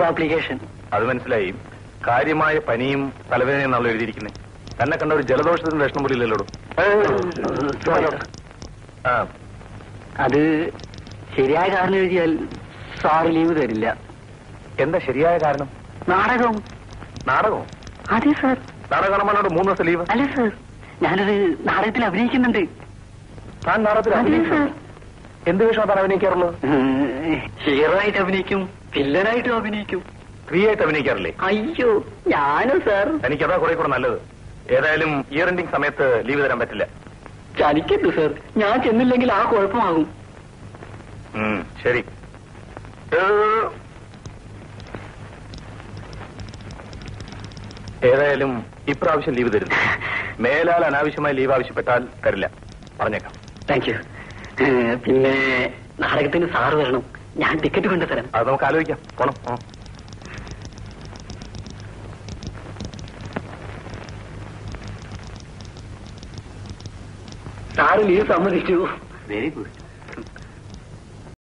Application അത് മനസ്സിലായി കാര്യമായ പനിയും തലവേദനയും എന്നാണല്ലോ എഴുതിയിരിക്കുന്നത് തന്നെ കണ്ട ഒരു ജലദോഷത്തിന്റെ ലക്ഷണം പോലും ഇല്ലല്ലോ ആ അത് ശരിയായ കാരണം എഴുതിയാൽ സാറ് ലീവ് തരില്ല എന്താ ശരിയായ കാരണം നാടകം നാടകമോ അതെ സാർ നാടകം കാണുമ്പോൾ മൂന്ന് ദിവസം ലീവ് അല്ല സാർ ഞാനൊരു നാടകത്തിൽ അഭിനയിക്കുന്നുണ്ട് താൻ നാടകത്തിൽ അതെ അഭിനയിക്കുന്നു? സാർ എന്ത് വേഷമാണ് താൻ അഭിനയിക്കാറുള്ളത് ഹീറോ ആയിട്ട് അഭിനയിക്കും വില്ലനായിട്ടും അഭിനയിക്കും സ്ത്രീ ആയിട്ട് അഭിനയിക്കാറില്ലേ അയ്യോ ഞാനോ സാർ എനിക്കതാ കുറെ കൂടെ നല്ലത് ഏതായാലും ഇയർ എൻഡിങ് സമയത്ത് ലീവ് തരാൻ പറ്റില്ല ചലിക്കരുത് സാർ ഞാൻ ചെന്നില്ലെങ്കിൽ ആ കുഴപ്പമാകും ഉം, ശരി ഏ, ഏതായാലും ഇപ്രാവശ്യം ലീവ് തരുന്നു മേലാൽ അനാവശ്യമായി ലീവ് ആവശ്യപ്പെട്ടാൽ തരില്ല പറഞ്ഞേക്കാം താങ്ക് യു പിന്നെ നാടകത്തിന് സാറ് വരണം ഞാൻ ടിക്കറ്റ് കൊണ്ടുതരാം അത് നമുക്ക് ആലോചിക്കാം പോണം ആ. സാറ് ലീവ് സമ്മതിച്ചു വെരി ഗുഡ്